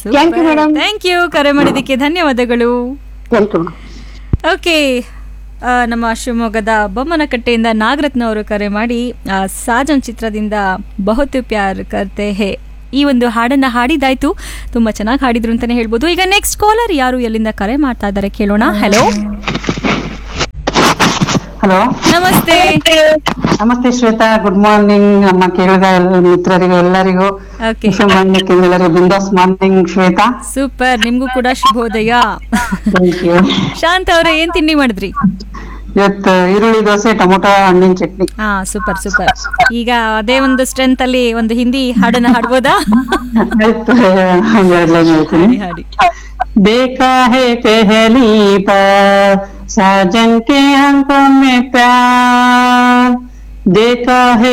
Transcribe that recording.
Thank you, madam. Thank you ಕರೆ ಮಾಡಿದ್ದಕ್ಕೆ ಧನ್ಯವಾದಗಳು ವೆಲ್ಕಮ್ ಓಕೆ ಆ, ನಮ್ಮ ಶಿವಮೊಗ್ಗದ ಬೊಮ್ಮನಕಟ್ಟೆಯಿಂದ ನಾಗರತ್ನ ಅವರು ಕರೆ ಮಾಡಿ ಆ, ಸಾಜನ್ ಚಿತ್ರದಿಂದ ಬಹುತ್ ಪ್ಯಾರ್ ಕರ್ತೆ ಹೇ ಈ ಒಂದು ಹಾಡನ್ನ ಹಾಡಿದಾಯ್ತು ತುಂಬಾ ಚೆನ್ನಾಗಿ ಹಾಡಿದ್ರು ಅಂತಾನೆ ಹೇಳ್ಬೋದು ಈಗ ನೆಕ್ಸ್ಟ್ ಕಾಲರ್ ಯಾರು ಎಲ್ಲಿಂದ ಕರೆ ಮಾಡ್ತಾ ಇದ್ದಾರೆ ಕೇಳೋಣ ಹಲೋ ಹಲೋ ನಮಸ್ತೆ ನಮಸ್ತೆ ಶ್ವೇತಾ ಗುಡ್ ಮಾರ್ನಿಂಗ್ ನಮ್ಮ ಕೇಳಿದ ಎಲ್ಲ ಮಿತ್ರರಿಗೂ ಎಲ್ಲರಿಗೂ ಓಕೆ ಸುಬ್ರಹ್ಮಣ್ಯಕ್ಕೆ ಎಲ್ಲರಿಗೂ ಬಿಂದಾಸ್ ಮಾರ್ನಿಂಗ್ ಶ್ವೇತಾ ಸೂಪರ್ ನಿಮ್ಗೂ ಕೂಡ ಶುಭೋದಯ ಥ್ಯಾಂಕ್ ಯು ಶಾಂತ ಅವರೇ ಏನ್ ತಿಂಡಿ ಮಾಡಿದ್ರಿ ಇವತ್ತು ಈರುಳ್ಳಿ ದೋಸೆ ಟೊಮೊಟೊ ಹಣ್ಣಿನ ಚಟ್ನಿ ಹಾ ಸೂಪರ್ ಸೂಪರ್ ಈಗ ಅದೇ ಒಂದು ಸ್ಟ್ರೆಂತ್ ಅಲ್ಲಿ ಒಂದು ಹಿಂದಿ ಹಾಡನ್ನ ಹಾಡ್ಬೋದಾ ಆಯ್ತು ಒಂದೆರಡು ಲೈನ್ ಹೇಳ್ತೀನಿ ಹಾಡಿ ಹಾಡಿ देखा है पहली बार साजन के आंखों में प्यार देखा है